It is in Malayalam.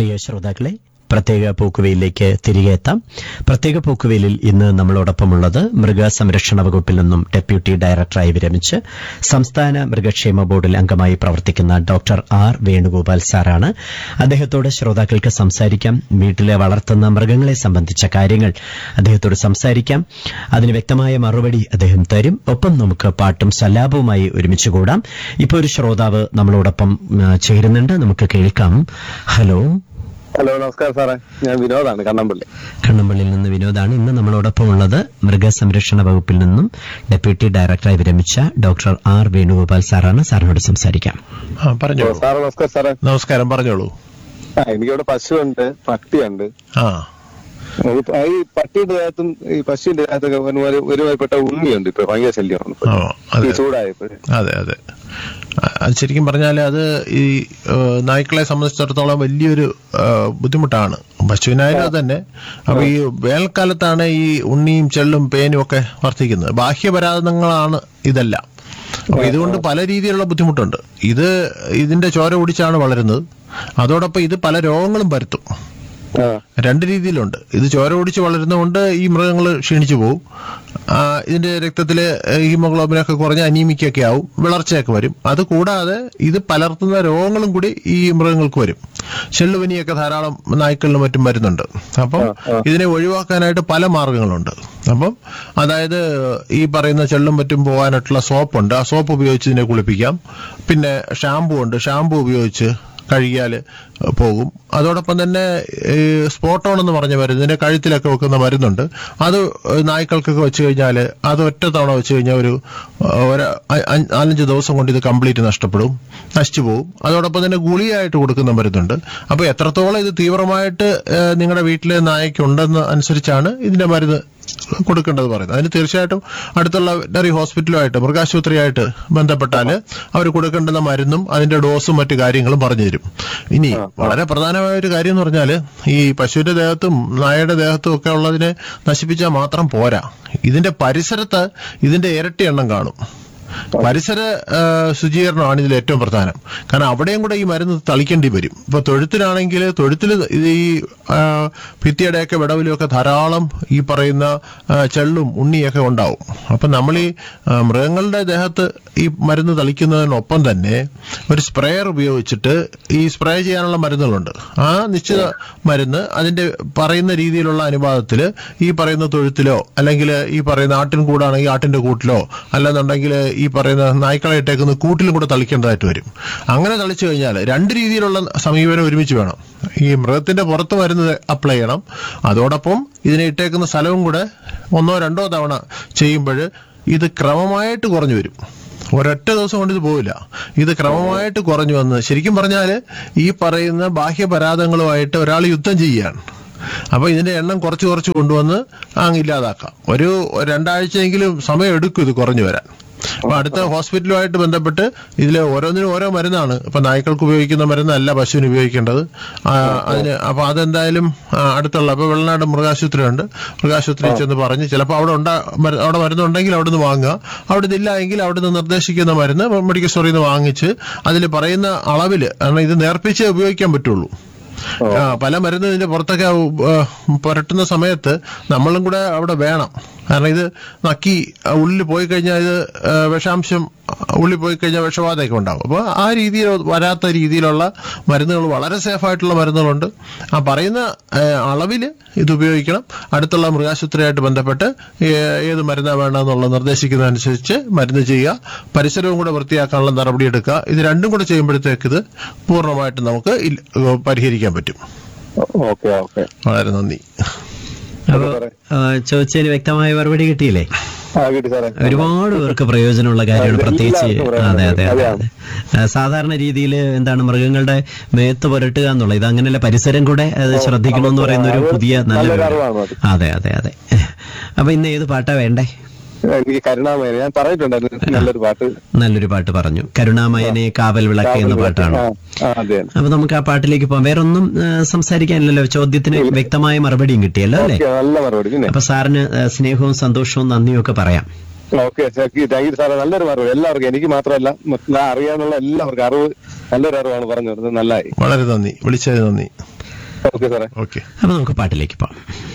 പ്രിയ ശ്രോതാക്കളെ പ്രത്യേക പോക്കുവയിലേക്ക് തിരികെ എത്താം പ്രത്യേക പോക്കുവയിലിൽ ഇന്ന് നമ്മളോടൊപ്പമുള്ളത് മൃഗസംരക്ഷണ വകുപ്പിൽ നിന്നും ഡെപ്യൂട്ടി ഡയറക്ടറായി വിരമിച്ച് സംസ്ഥാന മൃഗക്ഷേമ ബോർഡിൽ അംഗമായി പ്രവർത്തിക്കുന്ന ഡോക്ടർ ആർ വേണുഗോപാൽ സാറാണ് അദ്ദേഹത്തോട് ശ്രോതാക്കൾക്ക് സംസാരിക്കാം വീട്ടിലെ വളർത്തുന്ന മൃഗങ്ങളെ സംബന്ധിച്ച കാര്യങ്ങൾ അദ്ദേഹത്തോട് സംസാരിക്കാം അതിന് വ്യക്തമായ മറുപടി അദ്ദേഹം തരും ഒപ്പം നമുക്ക് പാട്ടും സല്ലാപവുമായി ഒരുമിച്ച് കൂടാം ഇപ്പോൾ ഒരു ശ്രോതാവ് നമ്മളോടൊപ്പം ഉം, ചേരുന്നുണ്ട് നമുക്ക് കേൾക്കാം ഹലോ ഹലോ നമസ്കാരം സാറേ ഞാൻ വിനോദാണ് കണ്ണമ്പള്ളി കണ്ണമ്പള്ളിയിൽ നിന്ന് വിനോദാണ് ഇന്ന് നമ്മളോടൊപ്പം ഉള്ളത് മൃഗസംരക്ഷണ വകുപ്പിൽ നിന്നും ഡെപ്യൂട്ടി ഡയറക്ടറായി വിരമിച്ച ഡോക്ടർ ആർ വേണുഗോപാൽ സാറാണ് സാറിനോട് സംസാരിക്കാം ആ പറഞ്ഞോളൂ സാറ് നമസ്കാരം സാറേ നമസ്കാരം പറഞ്ഞോളൂ ആ എനിക്കിവിടെ പശുവുണ്ട് പട്ടിയുണ്ട് ആ ഈ പ- ഈ പട്ടിയുടെ ദേഹത്തും ഈ പശുവിന്റെ ദേഹത്തൊക്കെ ഒരു ഒരുമാതിരിപ്പെട്ട ഉണ്ണിയുണ്ട് ഇപ്പൊ ഭയങ്കര ശല്യമാണ് ഇപ്പൊ. ആ അതെ ഈ ചൂടായപ്പോഴേ അതെ അതെ ആ, അത് ശരിക്കും പറഞ്ഞാൽ അത് ഈ ഏ, നായ്ക്കളെ സംബന്ധിച്ചിടത്തോളം വലിയൊരു ഏ, ബുദ്ധിമുട്ടാണ് പശുവിനായാലും അത് തന്നെ അപ്പൊ ഈ വേനൽക്കാലത്താണ് ഈ ഉണ്ണിയും ചെള്ളും പേനും ഒക്കെ വർദ്ധിക്കുന്നത് ബാഹ്യപരാധങ്ങളാണ് ഇതെല്ലാം അപ്പൊ ഇതുകൊണ്ട് പല രീതിയിലുള്ള ബുദ്ധിമുട്ടുണ്ട് ഇത് ഇതിന്റെ ചോര കുടിച്ചാണ് വളരുന്നത് അതോടൊപ്പം ഇത് പല രോഗങ്ങളും പരത്തും ആ രണ്ട് രീതിയിലുണ്ട് ഇത് ചോര ഓടിച്ച് വളരുന്നതുകൊണ്ട് ഈ മൃഗങ്ങൾ ക്ഷീണിച്ചു പോകും ആ, ഇതിന്റെ രക്തത്തില് ഹീമോഗ്ലോബിനൊക്കെ കുറഞ്ഞ് അനീമിക്കൊക്കെ ആവും വിളർച്ചയൊക്കെ വരും അത് കൂടാതെ ഇത് പലർത്തുന്ന രോഗങ്ങളും കൂടി ഈ മൃഗങ്ങൾക്ക് വരും ചെള്ളുപനിയൊക്കെ ധാരാളം നായ്ക്കളിലും മറ്റും വരുന്നുണ്ട് അപ്പം ഇതിനെ ഒഴിവാക്കാനായിട്ട് പല മാർഗങ്ങളുണ്ട് അപ്പം അതായത് ഈ പറയുന്ന ചെള്ളും മറ്റും പോകാനായിട്ടുള്ള സോപ്പുണ്ട് ആ സോപ്പ് ഉപയോഗിച്ച് ഇതിനെ കുളിപ്പിക്കാം പിന്നെ ഷാമ്പു ഉണ്ട് ഷാമ്പു ഉപയോഗിച്ച് കഴുകിയാൽ പോകും അതോടൊപ്പം തന്നെ ഈ സ്പോട്ടോൺ എന്ന് പറഞ്ഞ മരുന്ന് ഇതിന്റെ കഴുത്തിലൊക്കെ വെക്കുന്ന മരുന്നുണ്ട് അത് നായ്ക്കൾക്കൊക്കെ വെച്ച് കഴിഞ്ഞാൽ അത് ഒറ്റ തവണ വെച്ച് കഴിഞ്ഞാൽ ഒരു ഒരു അ- അ- നാലഞ്ച് ദിവസം കൊണ്ട് ഇത് കംപ്ലീറ്റ് നഷ്ടപ്പെടും നശിച്ചു പോകും അതോടൊപ്പം തന്നെ ഗുളിയായിട്ട് കൊടുക്കുന്ന മരുന്നുണ്ട് അപ്പോൾ എത്രത്തോളം ഇത് തീവ്രമായിട്ട് ഏഹ്, നിങ്ങളുടെ വീട്ടിലെ നായക്കുണ്ടെന്ന് അനുസരിച്ചാണ് ഇതിന്റെ മരുന്ന് കൊടുക്കേണ്ടത് പറയുന്നത് അതിന് തീർച്ചയായിട്ടും അടുത്തുള്ള വെറ്ററി ഹോസ്പിറ്റലുമായിട്ട് മൃഗാശുപത്രിയായിട്ട് ബന്ധപ്പെട്ടാൽ അവർ കൊടുക്കേണ്ടുന്ന മരുന്നും അതിന്റെ ഡോസും മറ്റു കാര്യങ്ങളും പറഞ്ഞു തരും ഇനി വളരെ പ്രധാനമായ ഒരു കാര്യം എന്ന് പറഞ്ഞാൽ ഈ പശുവിന്റെ ദേഹത്തും നായയുടെ ദേഹത്തും ഒക്കെ ഉള്ളതിനെ നശിപ്പിച്ചാൽ മാത്രം പോരാ ഇതിന്റെ പരിസരത്ത് ഇതിന്റെ ഇരട്ടി എണ്ണം കാണും പരിസര ആ, ശുചീകരണമാണ് ഇതിൽ ഏറ്റവും പ്രധാനം കാരണം അവിടെയും കൂടെ ഈ മരുന്ന് തളിക്കേണ്ടി വരും ഇപ്പൊ തൊഴുത്തിലാണെങ്കിൽ തൊഴുത്തിൽ ഇത് ഈ ആ, ഭിത്തിയുടെയൊക്കെ വിടവിലുമൊക്കെ ധാരാളം ഈ പറയുന്ന ആ, ചെള്ളും ഉണ്ണിയൊക്കെ ഉണ്ടാവും അപ്പൊ നമ്മൾ ഈ ആ, മൃഗങ്ങളുടെ ദേഹത്ത് ഈ മരുന്ന് തളിക്കുന്നതിനൊപ്പം തന്നെ ഒരു സ്പ്രേയർ ഉപയോഗിച്ചിട്ട് ഈ സ്പ്രേ ചെയ്യാനുള്ള മരുന്നുകളുണ്ട് ആ നിശ്ചിത മരുന്ന് അതിന്റെ പറയുന്ന രീതിയിലുള്ള അനുപാതത്തിൽ ഈ പറയുന്ന തൊഴുത്തിലോ അല്ലെങ്കിൽ ഈ പറയുന്ന ആട്ടിൻ കൂടാണെങ്കിൽ ആട്ടിന്റെ കൂട്ടിലോ അല്ലെന്നുണ്ടെങ്കിൽ ഈ പറയുന്ന നായ്ക്കളെ ഇട്ടേക്കുന്ന കൂട്ടിലും കൂടെ തളിക്കേണ്ടതായിട്ട് വരും അങ്ങനെ തളിച്ചു കഴിഞ്ഞാൽ രണ്ട് രീതിയിലുള്ള സമീപനം ഒരുമിച്ച് വേണം ഈ മൃഗത്തിന്റെ പുറത്ത് മരുന്ന് അപ്ലൈ ചെയ്യണം അതോടൊപ്പം ഇതിനെ ഇട്ടേക്കുന്ന സ്ഥലവും കൂടെ ഒന്നോ രണ്ടോ തവണ ചെയ്യുമ്പോൾ ഇത് ക്രമമായിട്ട് കുറഞ്ഞു വരും ഒരൊറ്റ ദിവസം കൊണ്ട് ഇത് പോവില്ല ഇത് ക്രമമായിട്ട് കുറഞ്ഞു വന്ന് ശരിക്കും പറഞ്ഞാൽ ഈ പറയുന്ന ബാഹ്യപരാധങ്ങളുമായിട്ട് ഒരാൾ യുദ്ധം ചെയ്യുകയാണ് അപ്പൊ ഇതിന്റെ എണ്ണം കുറച്ച് കുറച്ച് കൊണ്ടുവന്ന് അങ്ങ് ഇല്ലാതാക്കാം ഒരു രണ്ടാഴ്ചയെങ്കിലും സമയം എടുക്കും ഇത് കുറഞ്ഞു വരാൻ അപ്പൊ അടുത്ത ഹോസ്പിറ്റലുമായിട്ട് ബന്ധപ്പെട്ട് ഇതിൽ ഓരോന്നിനും ഓരോ മരുന്നാണ് ഇപ്പൊ നായ്ക്കൾക്ക് ഉപയോഗിക്കുന്ന മരുന്നല്ല പശുവിന് ഉപയോഗിക്കേണ്ടത് ആ, അതിന് അപ്പൊ അതെന്തായാലും ആ, അടുത്തുള്ള ഇപ്പൊ വെള്ളനാട് മൃഗാശുപത്രി ഉണ്ട് മൃഗാശുപത്രിയിൽ ചെന്ന് പറഞ്ഞ് ചിലപ്പോൾ അവിടെ ഉണ്ടാ മരു- അവിടെ മരുന്നുണ്ടെങ്കിൽ അവിടെ നിന്ന് വാങ്ങുക അവിടെ നിന്നില്ല എങ്കിൽ അവിടെ നിന്ന് നിർദ്ദേശിക്കുന്ന മരുന്ന് മെഡിക്കൽ സ്റ്റോറിൽ നിന്ന് വാങ്ങിച്ച് അതിൽ പറയുന്ന അളവിൽ കാരണം ഇത് നേർപ്പിച്ചേ ഉപയോഗിക്കാൻ പറ്റുള്ളൂ ആ, പല മരുന്ന് ഇതിന്റെ പുറത്തൊക്കെ ആ, പുരട്ടുന്ന സമയത്ത് നമ്മളും കൂടെ അവിടെ വേണം കാരണം ഇത് നക്കി ആ, ഉള്ളിൽ പോയി കഴിഞ്ഞാൽ ഇത് ആ, വിഷാംശം ആ, ഉള്ളിൽ പോയി കഴിഞ്ഞാൽ വിഷബാധയൊക്കെ ഉണ്ടാവും അപ്പോൾ ആ രീതിയിൽ വരാത്ത രീതിയിലുള്ള മരുന്നുകൾ വളരെ സേഫ് ആയിട്ടുള്ള മരുന്നുകളുണ്ട് ആ പറയുന്ന അളവിൽ ഇത് ഉപയോഗിക്കണം അടുത്തുള്ള മൃഗാശുപത്രിയായിട്ട് ബന്ധപ്പെട്ട് ഏ- ഏത് മരുന്നാണ് വേണമെന്നുള്ള നിർദ്ദേശിക്കുന്നതനുസരിച്ച് മരുന്ന് ചെയ്യുക പരിസരവും കൂടെ വൃത്തിയാക്കാനുള്ള നടപടി എടുക്കുക ഇത് രണ്ടും കൂടെ ചെയ്യുമ്പോഴത്തേക്ക് ഇത് പൂർണ്ണമായിട്ട് നമുക്ക് ഇല്ല- പരിഹരിക്കാൻ പറ്റും ഓക്കെ ഓക്കെ വളരെ നന്ദി അപ്പൊ ആ, ചോദിച്ചതിന് വ്യക്തമായ മറുപടി കിട്ടിയില്ലേ ആ കിട്ടി സാറേ ഒരുപാട് പേർക്ക് പ്രയോജനമുള്ള കാര്യമാണ് അതെ, പ്രത്യേകിച്ച് എല്ലാവർക്കും പ്രയോജനം. അതെ അതെ അതെ അതാണ്. ആ, സാധാരണ രീതിയിൽ എന്താണ് മൃഗങ്ങളുടെ മേത്ത് പുരട്ടുക എന്നുള്ള ഇത് അങ്ങനെയല്ല പരിസരം കൂടെ അത് ശ്രദ്ധിക്കണമെന്ന് പറയുന്ന ഒരു പുതിയ നല്ല നല്ലൊരു വിവരം. അറിവാണ് അത്. അതെ അതെ അതെ അപ്പൊ ഇന്ന് ഏത് പാട്ടാ വേണ്ടേ എനിക്ക് കരുണാമയൻ ഞാൻ പറഞ്ഞിട്ടുണ്ടായിരുന്നു നല്ലൊരു പാട്ട് നല്ലൊരു പാട്ട് പറഞ്ഞു കരുണാമയനെ കാവൽ വിളക്ക് എന്ന പാട്ടാണ് ആ, ആ, അതെ അപ്പൊ നമുക്ക് ആ പാട്ടിലേക്ക് പോകാം വേറൊന്നും ആ, സംസാരിക്കാനില്ലല്ലോ ചോദ്യത്തിന് വ്യക്തമായ മറുപടിയും കിട്ടിയല്ലോ അല്ലേ ഓക്കെ നല്ല മറുപടി പിന്നെ അപ്പൊ സാറിന് ആ, സ്നേഹവും സന്തോഷവും നന്ദിയും ഒക്കെ പറയാം ഓക്കെ താങ്ക് യു സാറേ നല്ലൊരു മറുപടി എല്ലാവർക്കും എനിക്ക് മാത്രമല്ല മറ്റ് അറിയാനുള്ള എല്ലാവർക്കും അറിവ് നല്ലൊരു അറിവാണ് പറഞ്ഞു തരുന്നത് നല്ലതായി വളരെ നന്ദി വിളിച്ചതിന് നന്ദി ഓക്കെ സാറേ ഓക്കെ അപ്പൊ നമുക്ക് പാട്ടിലേക്ക് പോവാം